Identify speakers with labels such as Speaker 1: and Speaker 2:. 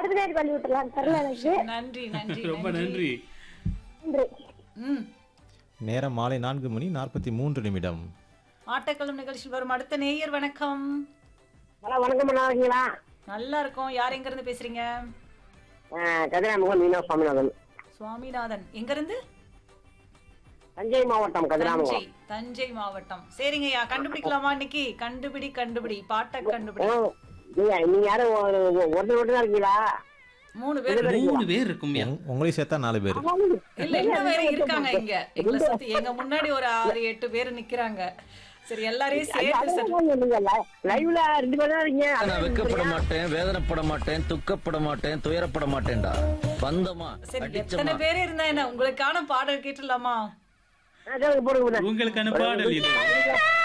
Speaker 1: அடுத்த நேரம் பண்ணி விட்டுலாம் தெரியல எனக்கு
Speaker 2: நன்றி நன்றி
Speaker 3: ரொம்ப நன்றி
Speaker 1: நன்றி
Speaker 2: ம்
Speaker 4: நேரம் மாலை நான்கு மணி நாற்பத்தி மூன்று நிமிடம்
Speaker 2: ஆட்டக்களம் நிகழ்ச்சியில் வரும் அடுத்த நேயர் வணக்கம்
Speaker 1: ஹலோ வணக்கம் நல்லா இருக்கீங்களா
Speaker 2: நல்லா இருக்கோம் யார் எங்க இருந்து பேசுறீங்க
Speaker 1: கதிராமுகம் மீனா சுவாமிநாதன்
Speaker 2: சுவாமிநாதன் எங்க இருந்து
Speaker 1: தஞ்சை மாவட்டம்
Speaker 2: தஞ்சை
Speaker 1: கதிராமுகம்
Speaker 2: தஞ்சை மாவட்டம் சரிங்கய்யா கண்டுபிடிக்கலாமா இன்னைக்கு கண்டுபிடி கண்டுபிடி பாட்டை கண்டுபிடி
Speaker 1: ஓ, நீங்க நீங்க யாரும் ஒரு ஒருத்தர் மட்டும் தான் இருக்கீங்களா
Speaker 2: மூணு பேர்
Speaker 3: மூணு பேர் இருக்கும்யா
Speaker 4: உங்க- உங்களையும் சேர்த்தா நாலு பேர்
Speaker 2: இல்ல இன்னும் வேற இருக்காங்க இங்க எங்களை சுத்தி எங்க முன்னாடி ஒரு ஆறு எட்டு பேர் நிக்கிறாங்க சரி எல்லாரையும் சேர்த்து சரி
Speaker 1: நீங்க லைவ்ல ரெண்டு பேரும் தான் இருக்கீங்க
Speaker 5: நான் வெக்கப்பட மாட்டேன் வேதனைப்பட மாட்டேன் துக்கப்பட மாட்டேன் துயரப்பட மாட்டேன்டா பந்தமா
Speaker 2: சரி எத்தனை
Speaker 5: அடிச்சமா
Speaker 2: பேர் இருந்தா என்ன உங்களுக்கான பாடல் கேட்டுடலாமா
Speaker 1: ஆ, சொல்லுங்க, போடுங்க போடுங்க.
Speaker 3: உங்களுக்கான பாடல் இது